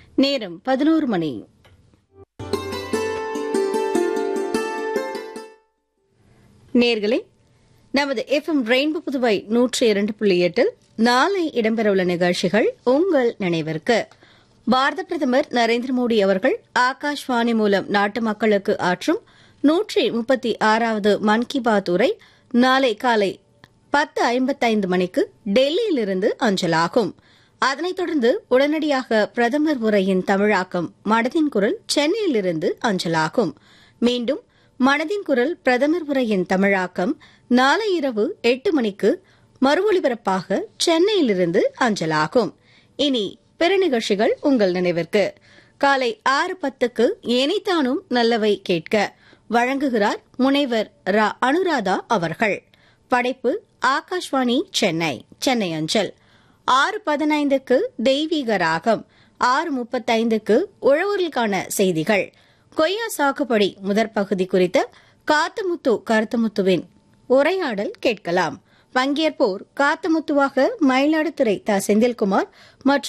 நேரம் பதினோரு மணி நேர்களே நமது எஃப்எம் ரெயின்போ புதுவை நூற்றி இரண்டு புள்ளி எட்டில் நாளை இடம்பெறவுள்ள நிகழ்ச்சிகள் உங்கள் நினைவிற்கு பாரத பிரதமர் நரேந்திர மோடி அவர்கள் ஆகாஷ்வாணி மூலம் நாட்டு மக்களுக்கு ஆற்றும் நூற்றி முப்பத்தி ஆறாவது மன் கி பாத் உரை நாளை காலை பத்து ஐம்பத்தைந்து மணிக்கு டெல்லியிலிருந்து அஞ்சலாகும் அதனைத் தொடர்ந்து உடனடியாக பிரதமர் உரையின் தமிழாக்கம் மனதின் குரல் சென்னையிலிருந்து அஞ்சலாகும் மீண்டும் மனதின் குரல் பிரதமர் உரையின் தமிழாக்கம் நாளை இரவு எட்டு மணிக்கு மறு ஒலிபரப்பாக சென்னையிலிருந்து அஞ்சலாகும் இனி பிற நிகழ்ச்சிகள் உங்கள் நினைவிற்கு காலை ஆறு பத்துக்கு ஏனைத்தானும் நல்லவை கேட்க வழங்குகிறார் முனைவர் ரா அனுராதா அவர்கள் படைப்பு ஆகாஷ்வாணி சென்னை சென்னை அஞ்சல் ஆறு பதினைந்துக்கு தெய்வீக ராகம் ஆறு முப்பத்தைந்துக்கு உழவர்களுக்கான செய்திகள் கொய்யா சாகுபடி முதற் பகுதி குறித்த காத்தமுத்து கருத்தமுத்துவின் உரையாடல் கேட்கலாம் பங்கேற்போர் காத்தமுத்துவாக மயிலாடுதுறை த செந்தில்குமார் மற்றும்